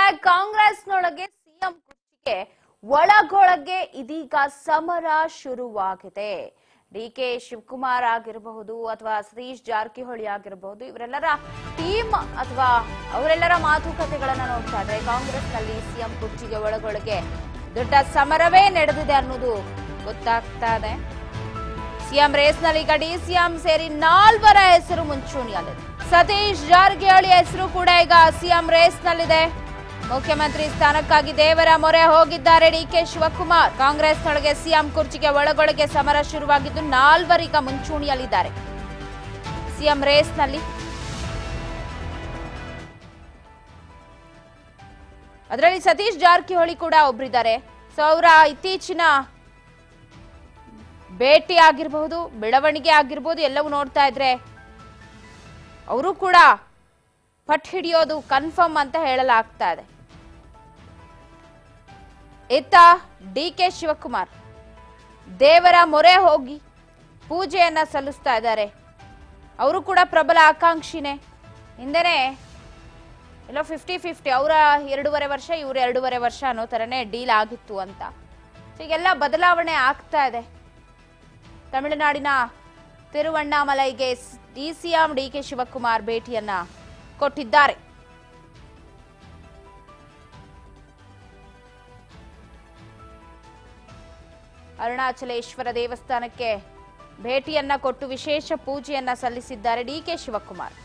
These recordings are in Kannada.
ಕಾಂಗ್ರೆಸ್ನೊಳಗೆ ಸಿಎಂ ಕುರ್ಚಿಗೆ ಒಳಗೊಳಗೆ ಇದೀಗ ಸಮರ ಶುರುವಾಗಿದೆ ಡಿ ಕೆ ಶಿವಕುಮಾರ್ ಆಗಿರಬಹುದು ಅಥವಾ ಸತೀಶ್ ಜಾರಕಿಹೊಳಿ ಆಗಿರಬಹುದು ಇವರೆಲ್ಲರ ಟೀಮ್ ಅಥವಾ ಅವರೆಲ್ಲರ ಮಾತುಕತೆಗಳನ್ನ ನೋಡ್ತಾ ಇದ್ರೆ ಕಾಂಗ್ರೆಸ್ನಲ್ಲಿ ಸಿಎಂ ಕುರ್ಚಿಗೆ ಒಳಗೊಳಗೆ ದೊಡ್ಡ ಸಮರವೇ ನಡೆದಿದೆ ಅನ್ನೋದು ಗೊತ್ತಾಗ್ತಾ ಇದೆ ಸಿಎಂ ರೇಸ್ನಲ್ಲಿ ಈಗ ಡಿಸಿಎಂ ಸೇರಿ ನಾಲ್ವರ ಹೆಸರು ಮುಂಚೂಣಿಯಲ್ಲಿದೆ ಸತೀಶ್ ಜಾರಕಿಹೊಳಿ ಹೆಸರು ಕೂಡ ಈಗ ಸಿಎಂ ರೇಸ್ನಲ್ಲಿದೆ ಮುಖ್ಯಮಂತ್ರಿ ಸ್ಥಾನಕ್ಕಾಗಿ ದೇವರ ಮೊರೆ ಹೋಗಿದ್ದಾರೆ ಡಿಕೆ ಶಿವಕುಮಾರ್ ಕಾಂಗ್ರೆಸ್ನೊಳಗೆ ಸಿಎಂ ಕುರ್ಚಿಗೆ ಒಳಗೊಳಗೆ ಸಮರ ಶುರುವಾಗಿದ್ದು ನಾಲ್ವರೀಗ ಮುಂಚೂಣಿಯಲ್ಲಿದ್ದಾರೆ ಸಿಎಂ ರೇಸ್ನಲ್ಲಿ ಅದರಲ್ಲಿ ಸತೀಶ್ ಜಾರಕಿಹೊಳಿ ಕೂಡ ಒಬ್ರಿದ್ದಾರೆ ಸೊ ಅವರ ಇತ್ತೀಚಿನ ಭೇಟಿ ಆಗಿರಬಹುದು ಬೆಳವಣಿಗೆ ಆಗಿರ್ಬೋದು ಎಲ್ಲವೂ ನೋಡ್ತಾ ಇದ್ರೆ ಅವರು ಕೂಡ ಪಟ್ ಹಿಡಿಯೋದು ಕನ್ಫರ್ಮ್ ಅಂತ ಹೇಳಲಾಗ್ತಾ ಇದೆ ಇತ್ತ ಡಿ ಕೆ ಶಿವಕುಮಾರ್ ದೇವರ ಮೊರೆ ಹೋಗಿ ಪೂಜೆಯನ್ನ ಸಲ್ಲಿಸ್ತಾ ಇದ್ದಾರೆ ಅವರು ಕೂಡ ಪ್ರಬಲ ಆಕಾಂಕ್ಷಿನೇ ಹಿಂದೆನೆ ಎಲ್ಲೋ ಫಿಫ್ಟಿ ಫಿಫ್ಟಿ ಅವರ ಎರಡೂವರೆ ವರ್ಷ ಇವ್ರ ಎರಡೂವರೆ ವರ್ಷ ಅನ್ನೋ ಥರನೇ ಡೀಲ್ ಆಗಿತ್ತು ಅಂತ ಸೊ ಈಗೆಲ್ಲ ಬದಲಾವಣೆ ಆಗ್ತಾ ಇದೆ ತಮಿಳುನಾಡಿನ ತಿರುವಣ್ಣಾಮಲೈಗೆ ಡಿಸಿಎಂ ಡಿ ಕೆ ಶಿವಕುಮಾರ್ ಭೇಟಿಯನ್ನ ಕೊಟ್ಟಿದ್ದಾರೆ ಅರುಣಾಚಲೇಶ್ವರ ದೇವಸ್ಥಾನಕ್ಕೆ ಭೇಟಿಯನ್ನ ಕೊಟ್ಟು ವಿಶೇಷ ಪೂಜೆಯನ್ನ ಸಲ್ಲಿಸಿದ್ದಾರೆ ಡಿ ಕೆ ಶಿವಕುಮಾರ್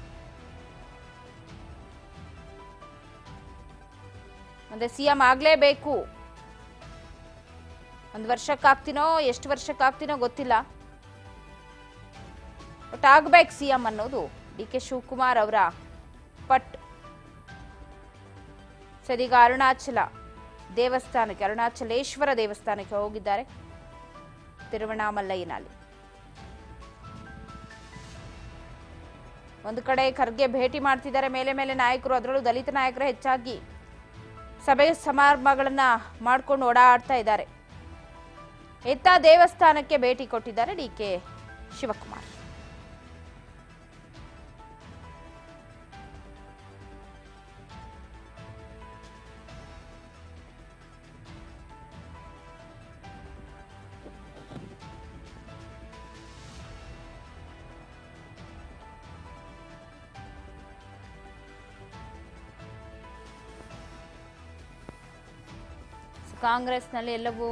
ಮುಂದೆ ಸಿಎಂ ಆಗ್ಲೇಬೇಕು ಒಂದು ವರ್ಷಕ್ಕಾಗ್ತೀನೋ ಎಷ್ಟು ವರ್ಷಕ್ಕಾಗ್ತೀನೋ ಗೊತ್ತಿಲ್ಲ ಬಟ್ ಆಗ್ಬೇಕು ಸಿಎಂ ಅನ್ನೋದು ಡಿ ಕೆ ಶಿವಕುಮಾರ್ ಅವರ ಪಟ್ ಸದೀಗ ಅರುಣಾಚಲ ದೇವಸ್ಥಾನಕ್ಕೆ ಅರುಣಾಚಲೇಶ್ವರ ದೇವಸ್ಥಾನಕ್ಕೆ ಹೋಗಿದ್ದಾರೆ ತಿರುವಣ್ಣಾಮಲೈನಲ್ಲಿ ಒಂದು ಕಡೆ ಖರ್ಗೆ ಭೇಟಿ ಮಾಡ್ತಿದ್ದಾರೆ ಮೇಲೆ ಮೇಲೆ ನಾಯಕರು ಅದರಲ್ಲೂ ದಲಿತ ನಾಯಕರು ಹೆಚ್ಚಾಗಿ ಸಭೆ ಸಮಾರಂಭಗಳನ್ನ ಮಾಡ್ಕೊಂಡು ಓಡಾಡ್ತಾ ಇದ್ದಾರೆ ಇತ್ತ ದೇವಸ್ಥಾನಕ್ಕೆ ಭೇಟಿ ಕೊಟ್ಟಿದ್ದಾರೆ ಡಿ ಕೆ ಶಿವಕುಮಾರ್ ಕಾಂಗ್ರೆಸ್ನಲ್ಲಿ ಎಲ್ಲವೂ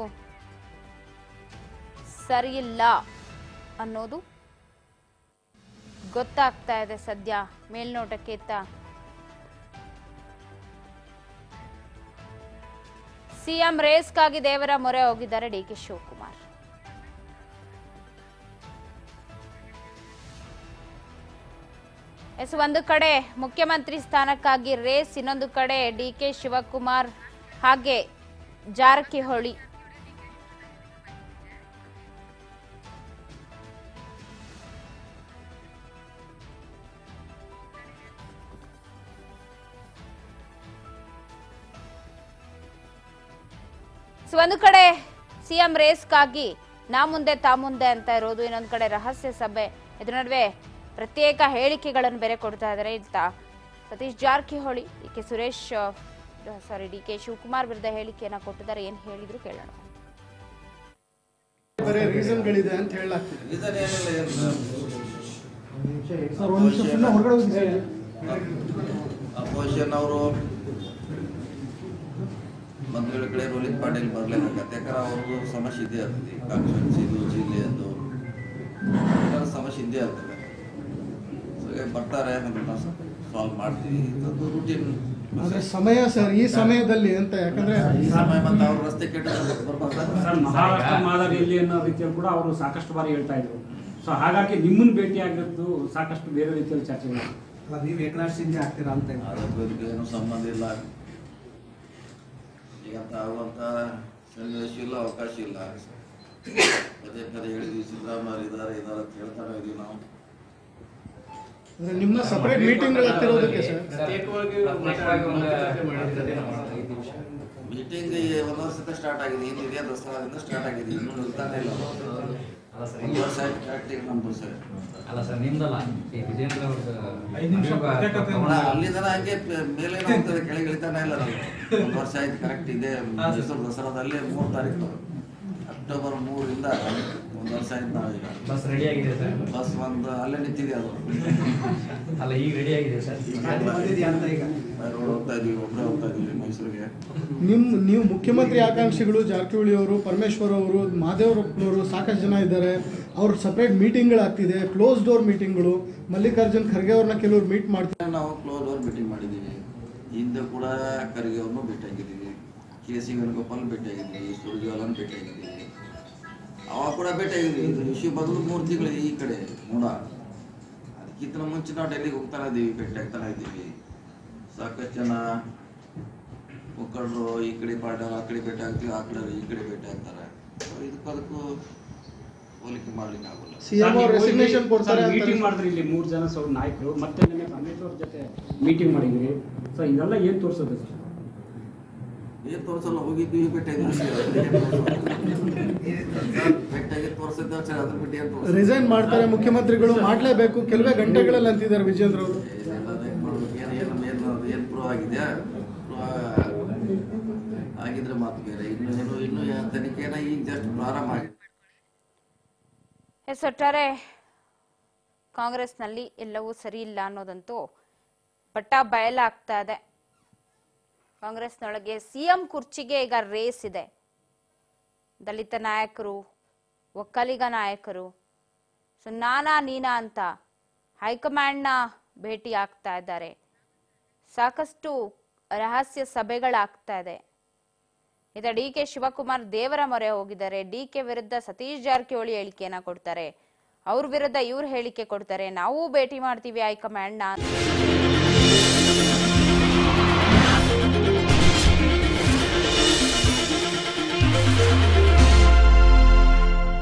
ಸರಿಯಿಲ್ಲ ಅನ್ನೋದು ಗೊತ್ತಾಗ್ತಾ ಇದೆ ಸದ್ಯ ಮೇಲ್ನೋಟಕ್ಕೆ ಇತ್ತ ಸಿಎಂ ರೇಸ್ಗಾಗಿ ದೇವರ ಮೊರೆ ಹೋಗಿದ್ದಾರೆ ಡಿ ಕೆ ಶಿವಕುಮಾರ್ ಎಸ್ ಒಂದು ಕಡೆ ಮುಖ್ಯಮಂತ್ರಿ ಸ್ಥಾನಕ್ಕಾಗಿ ರೇಸ್ ಇನ್ನೊಂದು ಕಡೆ ಡಿ ಕೆ ಶಿವಕುಮಾರ್ ಹಾಗೆ ಜಾರಕಿಹೊಳಿ ಸೊ ಒಂದು ಕಡೆ ಸಿಎಂ ರೇಸ್ಗಾಗಿ ನಾ ಮುಂದೆ ತಾ ಮುಂದೆ ಅಂತ ಇರೋದು ಇನ್ನೊಂದು ಕಡೆ ರಹಸ್ಯ ಸಭೆ ಇದ್ರ ನಡುವೆ ಪ್ರತ್ಯೇಕ ಹೇಳಿಕೆಗಳನ್ನು ಬೇರೆ ಕೊಡ್ತಾ ಇದ್ದಾರೆ ಇತ್ತ ಸತೀಶ್ ಜಾರಕಿಹೊಳಿ ಡಿ ಕೆ ಸುರೇಶ್ ಸಾರಿ ಡಿ ಕೆ ಶಿವಕುಮಾರ್ ವಿರುದ್ಧ ಹೇಳಿಕೆಯನ್ನ ಕೊಟ್ಟಿದ್ದಾರೆ ಏನ್ ಹೇಳಿದ್ರು ಕೇಳೋಣ ಬರೀ ರೀಸನ್ಗಳಿದೆ ಅಂತ ಹೇಳಲಾಗ್ತಿದೆ ಇದನ್ನ ಏನಿಲ್ಲ ಏನು ಸರ್ ಒಂದು ನಿಮಿಷ ಸುಮ್ಮನೆ ಹೊರಗಡೆ ಹೋಗಿ ಸರ್. ಅಪೋಸಿಷನ್ ಅವರು ಮಂತ್ರಿಗಳ ಕಡೆ ರೋಲಿಂಗ್ ಪಾರ್ಟಿಗೆ ಬರ್ಲೇಬೇಕಾಗತ್ತೆ ಯಾಕಂದ್ರೆ ಅವ್ರದ್ದು ಸಮಸ್ಯೆ ಇದ್ದೇ ಆಗ್ತದೆ ಕಾನ್ಸ್ಟಿಟ್ಯೂನ್ಸಿದು ಜಿಲ್ಲೆಯದು ಎಲ್ಲರ ಸಮಸ್ಯೆ ಇದ್ದೇ ಆಗ್ತದೆ ಸೊ ಈಗ ಬರ್ತಾರೆ ಅದನ್ನ ಸಾಲ್ವ್ ಮಾಡ್ತೀವಿ ಇದೊಂದು ರೂಟೀನ್ ಆದ್ರೆ ಸಮಯ ಸರ್ ಈ ಸಮಯದಲ್ಲಿ ಅಂತ ಯಾಕಂದ್ರೆ ಈ ಸಮಯ ಮತ್ತೆ ಅವ್ರ ರಸ್ತೆ ಕೆಟ್ಟ ಬರ್ಬಾರ್ದು ಸರ್ ಮಹಾರಾಷ್ಟ್ರ ಮಾದರಿಯಲ್ಲಿ ಅನ್ನೋ ರೀತಿಯಲ್ಲಿ ಕೂಡ ಅವರು ಸಾಕಷ್ಟು ಬಾರಿ ಹೇಳ್ತಾ ಇದ್ರು ಸೊ ಹಾಗಾಗಿ ನಿಮ್ಮನ್ನ ಭೇಟಿ ಆಗಿದ್ದು ಸಾಕಷ್ಟು ಬೇರೆ ರೀತಿಯಲ್ಲಿ ಚರ್ಚೆಗಳು ನೀವು ಏಕನಾಥ್ ಶಿಂದೆ ಆಗ್ತೀರಾ ಅಂತ ಅದಕ್ಕೂ ಇದಕ್ಕೂ ಏನು ಸಂಬಂಧ ಇಲ್ಲ ಈಗಂತ ಆಗುವಂಥ ಸನ್ನಿವೇಶ ಇಲ್ಲ ಅವಕಾಶ ಇಲ್ಲ ಪದೇ ಪದೇ ಹೇಳಿದ್ವಿ ಸಿದ್ದರಾಮಯ್ಯ ಇದ್ದಾರೆ ಇದ್ದಾರೆ ಅಂತ ಹೇಳ್ತಾನೆ ಇದೀವಿ ನಾವು ಅಂದ್ರೆ ನಿಮ್ಮ ಸಪರೇಟ್ ಮೀಟಿಂಗ್ಗಳು ಆಗ್ತಿರೋದಕ್ಕೆ ಸರ್ ಮೀಟಿಂಗ್ ಒಂದು ವರ್ಷದ ಸ್ಟಾರ್ಟ್ ಆಗಿದೆ ಇನ್ನು ಇದೇ ದಸರಾದಿಂದ ಸ್ಟಾರ್ಟ್ ಆಗಿದೆ ಇನ್ನೂ ನಿಲ್ತಾನೆ ಇಲ್ಲ ಅಲ್ಲ ಸರ್ ಒಂದು ವರ್ಷ ಆಯ್ತು ಕರೆಕ್ಟಿಗೆ ನಮ್ದು ಸರ್ ಅಲ್ಲ ಸರ್ ನಿಮ್ದಲ್ಲ ಈ ವಿಜೇಂದ್ರ ಐದು ನಿಮಿಷ ಪತ್ರಿಕತೆ ಅಣ್ಣ, ಅಲ್ಲಿಂದ ಹಂಗೆ ಪ- ಮೇಲೆ ಹೋಗ್ತದೆ ಕೆಳಗೆ ಇಳಿತಾನೆ ಇಲ್ಲ ನಾವು ಒಂದು ವರ್ಷ ಆಯ್ತು ಕರೆಕ್ಟ್ ಇದೆ ಮೈಸೂರು ದಸರಾದಲ್ಲಿ ಮೂರು ತಾರೀಕು ಅಕ್ಟೋಬರ್ ಮೂರಿಂದ ಒಂದು ವರ್ಷ ಆಯ್ತು ನಾವೀಗ ಬಸ್ ರೆಡಿ ಆಗಿದೆ ಸರ್ ಬಸ್ ಒಂದು ಅಲ್ಲೇ ನಿಂತಿದೆ ಅದು ಅಲ್ಲ ಈಗ ರೆಡಿ ಆಗಿದೆ ಸರ್ ಗಾಡಿ ಬಂದಿದ್ಯಾ ಅಂತ ಈಗ ರೋಡ್ ಹೋಗ್ತಾ ಇದೀವಿ ಒಬ್ಬರೇ ಹೋಗ್ತಾ ಇದೀವಿ ಮೈಸೂರಿಗೆ ನಿಮ್ ನೀವು ಮುಖ್ಯಮಂತ್ರಿ ಆಕಾಂಕ್ಷಿಗಳು ಜಾರಕಿಹೊಳಿ ಅವರು ಪರಮೇಶ್ವರ್ ಅವರು ಮಹಾದೇವರಪ್ಪನವರು ಸಾಕಷ್ಟು ಜನ ಇದ್ದಾರೆ ಅವ್ರ ಸಪ್ರೇಟ್ ಮೀಟಿಂಗ್ಗಳಾಗ್ತಿದೆ ಕ್ಲೋಸ್ ಡೋರ್ ಮೀಟಿಂಗ್ಗಳು ಮಲ್ಲಿಕಾರ್ಜುನ್ ಖರ್ಗೆ ಅವ್ರನ್ನ ಕೆಲವರು ಮೀಟ್ ಮಾಡ್ತಾರೆ ನಾವು ಕ್ಲೋಸ್ ಅವ್ರು ಮೀಟಿಂಗ್ ಮಾಡಿದ್ದೀವಿ ಹಿಂದೆ ಕೂಡ ಖರ್ಗೆ ಅವ್ರನ್ನೂ ಭೇಟಿಯಾಗಿದ್ದೀವಿ ಕೆ ಸಿ ವೇಣುಗೋಪಾಲ್ ಭೇಟಿಯಾಗಿದ್ದೀವಿ ಸುರ್ಜೇವಾಲನ್ ಭೇಟಿಯಾಗಿದ್ದೀವಿ ಅವಾಗ ಕೂಡ ಭೇಟಿಯಾಗಿದ್ದೀವಿ ಇದು ಇಶ್ಯೂ ಬದಲು ಮೂರು ತಿಂಗಳು ಈ ಕಡೆ ಮೂಡ ಅದಕ್ಕಿಂತ ಮುಂಚೆ ನಾವು ಡೆಲ್ಲಿಗೆ ಹೋಗ್ತಾನೆ ಇದ್ದೀವಿ ಭೇಟಿಯಾಗ್ತಾನೆ ಇದ್ದೀವಿ ಸಾಕಷ್ಟು ಜನ ಮುಖಂಡರು ಈ ಕಡೆ ಪಾರ್ಟಿ ಆ ಕಡೆ ಭೇಟಿ ಆಗ್ತೀವಿ ಆ ಕಡೆ ಈ ಕಡೆ ಭೇಟಿ ಆಗ್ತಾರೆ So ಇದಕ್ಕೂ ಅದಕ್ಕೂ ಹೋಲಿಕೆ ಮಾಡ್ಲಿಕ್ಕೆ ಆಗೋಲ್ಲ ಸಿ ಎಂ ಅವ್ರು ರೆಸಿಗ್ನೇಷನ್ ಕೊಡ್ತಾರೆ ಅಂತ ಮೀಟಿಂಗ್ ಮಾಡಿದ್ರಿ ಇಲ್ಲಿ ಮೂರು ಜನ ಸೌ ನಾಯಕರು ಮತ್ತೆ ನಿನ್ನೆ ಪರಮೇಶ್ವರ್ ಜೊತೆ ಮೀಟಿಂಗ್ ಮಾಡಿದ್ರಿ ಸೊ ಇದೆಲ್ಲ ಏನ್ ತೋರಿಸೋದು ಸರ್ ಏನ್ ತೋರ್ಸಲ್ಲ ಹೋಗಿದ್ದೀವಿ ಬೆಟ್ಟಾಗಿ ತೋರ್ಸಿದ್ದ ಸರ್ ಅದ್ರ ಬಿಟ್ಟು ಏನ್ ತೋರ್ಸಲ್ಲ? ರಿಸೈನ್ ಮಾಡ್ತಾರೆ ಮುಖ್ಯಮಂತ್ರಿಗಳು ಮಾಡಲೇಬೇಕು ಕೆಲವೇ ಗಂಟೆಗಳಲ್ಲಿ ಅಂತಿದ್ದಾರೆ ವಿಜೇಂದ್ರ ಅವರು ಏನೆಲ್ಲ ಅದಕ್ಕೆ ಮಾಡ್ಬೇಕು. ಏನ್ ಏನ್ ಏನ್ ಏನ್ ಪ್ರೂವ್ ಆಗಿದೆಯಾ ಆಗಿದ್ರೆ ಮಾತು ಬೇರೆ ಇನ್ನು ಏನು ಇನ್ನು ಯಾ- ತನಿಖೆನ ಈಗ ಜಸ್ಟ್ ಪ್ರಾರಂಭ ಆಗಿದೆ ಎಸ್ ಒಟ್ಟಾರೆ ಕಾಂಗ್ರೆಸ್ನಲ್ಲಿ ಎಲ್ಲವೂ ಸರಿ ಇಲ್ಲ ಅನ್ನೋದಂತೂ ಪಟ್ಟ ಬಯಲಾಗ್ತಾ ಇದೆ ಕಾಂಗ್ರೆಸ್ನೊಳಗೆ ಸಿಎಂ ಕುರ್ಚಿಗೆ ಈಗ ರೇಸ್ ಇದೆ ದಲಿತ ನಾಯಕರು ಒಕ್ಕಲಿಗ ನಾಯಕರು ಸೊ ನಾನಾ ನೀನಾ ಅಂತ ಹೈಕಮಾಂಡ್ನ ಭೇಟಿ ಆಗ್ತಾ ಇದ್ದಾರೆ ಸಾಕಷ್ಟು ರಹಸ್ಯ ಸಭೆಗಳಾಗ್ತಾ ಇದೆ ಇದ ಡಿ ಕೆ ಶಿವಕುಮಾರ್ ದೇವರ ಮೊರೆ ಹೋಗಿದ್ದಾರೆ ಡಿ ಕೆ ವಿರುದ್ಧ ಸತೀಶ್ ಜಾರಕಿಹೊಳಿ ಹೇಳಿಕೆಯನ್ನ ಕೊಡ್ತಾರೆ ಅವ್ರ ವಿರುದ್ಧ ಇವ್ರು ಹೇಳಿಕೆ ಕೊಡ್ತಾರೆ ನಾವು ಭೇಟಿ ಮಾಡ್ತೀವಿ ಹೈಕಮಾಂಡ್ನ